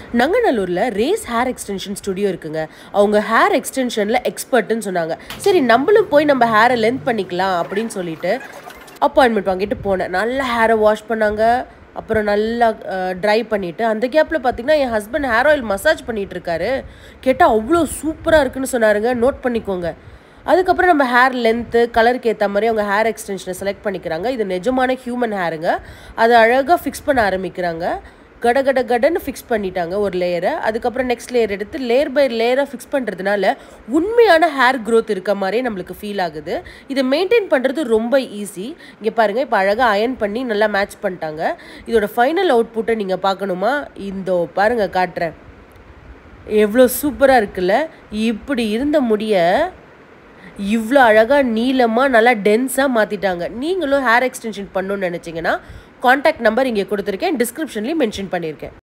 நங்கநல்லூரில் race hair extension studio இருக்குங்க அவங்க hair எக்ஸ்டென்ஷனில் எக்ஸ்பர்ட்டுன்னு சொன்னாங்க சரி நம்மளும் போய் நம்ம ஹேரை லென்த் பண்ணிக்கலாம் அப்படின்னு சொல்லிட்டு அப்பாயின்மெண்ட் வாங்கிட்டு போனேன் நல்லா ஹேரை வாஷ் பண்ணாங்க அப்புறம் நல்லா ட்ரை பண்ணிவிட்டு அந்த கேப்பில் பார்த்தீங்கன்னா என் ஹஸ்பண்ட் ஹேர் ஆயில் மசாஜ் பண்ணிகிட்டு இருக்காரு கேட்டால் அவ்வளோ சூப்பராக இருக்குன்னு சொன்னாருங்க நோட் பண்ணிக்கோங்க அதுக்கப்புறம் நம்ம ஹேர் லென்த்து கலருக்கு ஏற்ற மாதிரி அவங்க ஹேர் எக்ஸ்டென்ஷனை செலக்ட் பண்ணிக்கிறாங்க இது நிஜமான ஹியூமன் ஹேருங்க அதை அழகாக ஃபிக்ஸ் பண்ண ஆரம்பிக்கிறாங்க கட கட கடன்னு ஃபிக்ஸ் பண்ணிட்டாங்க ஒரு லேயரை அதுக்கப்புறம் நெக்ஸ்ட் லேயர் எடுத்து லேயர் பை லேயராக ஃபிக்ஸ் பண்ணுறதுனால உண்மையான ஹேர் க்ரோத் இருக்க மாதிரியே நம்மளுக்கு ஃபீல் ஆகுது இதை மெயின்டைன் பண்ணுறது ரொம்ப ஈஸி இங்கே பாருங்கள் இப்போ அழகாக அயன் பண்ணி நல்லா மேட்ச் பண்ணிட்டாங்க இதோட ஃபைனல் அவுட்புட்டை நீங்கள் பார்க்கணுமா இந்த பாருங்கள் காட்டுறேன் எவ்வளோ சூப்பராக இருக்குல்ல இப்படி இருந்த முடிய இவ்வளோ அழகாக நீளமாக நல்லா டென்ஸாக மாற்றிட்டாங்க நீங்களும் ஹேர் எக்ஸ்டென்ஷன் பண்ணணும்னு நினச்சிங்கன்னா காண்டாக்ட் நம்பர் இங்கே கொடுத்துருக்கேன் டிஸ்கிரிப்ஷன்லேயும் மென்ஷன் பண்ணியிருக்கேன்